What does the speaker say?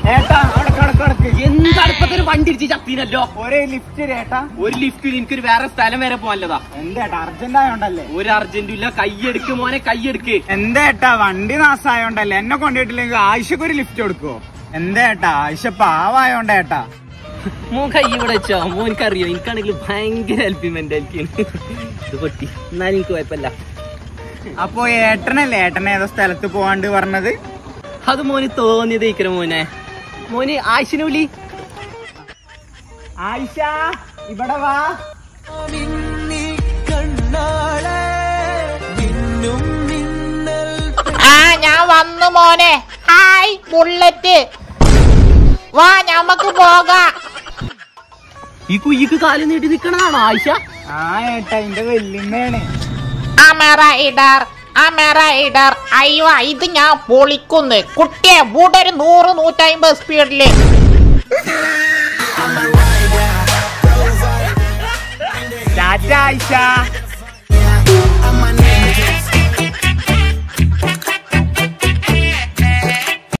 ഏട്ടാ അവിടെ കടക്ക് കടക്ക് എന്താണ് ഇപ്പത്തൊരു വണ്ടി ഇടിച്ച് ചത്തീനല്ലോ ഒരേ ലിഫ്റ്റ് ഏട്ടാ ഒരു ലിഫ്റ്റ് എനിക്കൊരു വേറെ സ്ഥലം വരെ പോകാനല്ലതാ എന്തേട്ടാ അർജന്റ് ആയോണ്ടല്ലേ ഒരു അർജന്റും ഇല്ല കൈയെടുക്ക് മോനെ കൈയെടുക്ക് എന്തേട്ടാ വണ്ടി നാസായോണ്ടല്ലേ എന്നെ കൊണ്ടുപോയിട്ടില്ലെങ്കിൽ ആയിഷക്ക് ഒരു ലിഫ്റ്റ് കൊടുക്കുവോ എന്തേട്ടാ ആയിഷ പാവായോണ്ടേട്ടാ മോൻ കൈ ഇവിടെ വെച്ചോ മോനിക്കറിയോ എനിക്കാണെങ്കിൽ ഭയങ്കര ഹെൽപ്പിംഗ് മെന്റാലിറ്റി ഇത് പൊട്ടി എന്നാലും എനിക്ക് കുഴപ്പമില്ല അപ്പൊ ഏട്ടനല്ലേ ഏട്ടൻ ഏതോ സ്ഥലത്ത് പോവാണ്ട് പറഞ്ഞത് അത് മോന് തോന്നിയത് ഇക്കര മോനെ മോന് ആശിനെ വിളി ആയിഷ ഇവിടെ വാ ആ ഞാൻ വന്നു മോനെ ഹായ് ബുള്ളറ്റ് വാ ഞമ്മക്ക് പോകാം ഈ കുയ്യിക്ക് കാല് നീട്ടി നിക്കണതാണോ ആയിഷ ആ ഏട്ടാ എന്റെ വല്യമ്മയാണ് അമേറ ഇടർ അമേറ ഇടർ അയ്യോ ഇത് ഞാൻ പൊളിക്കുന്നു കുട്ടിയെ ഒരു നൂറ് നൂറ്റമ്പത് സ്പീഡില് ടാറ്റ ആയിഷ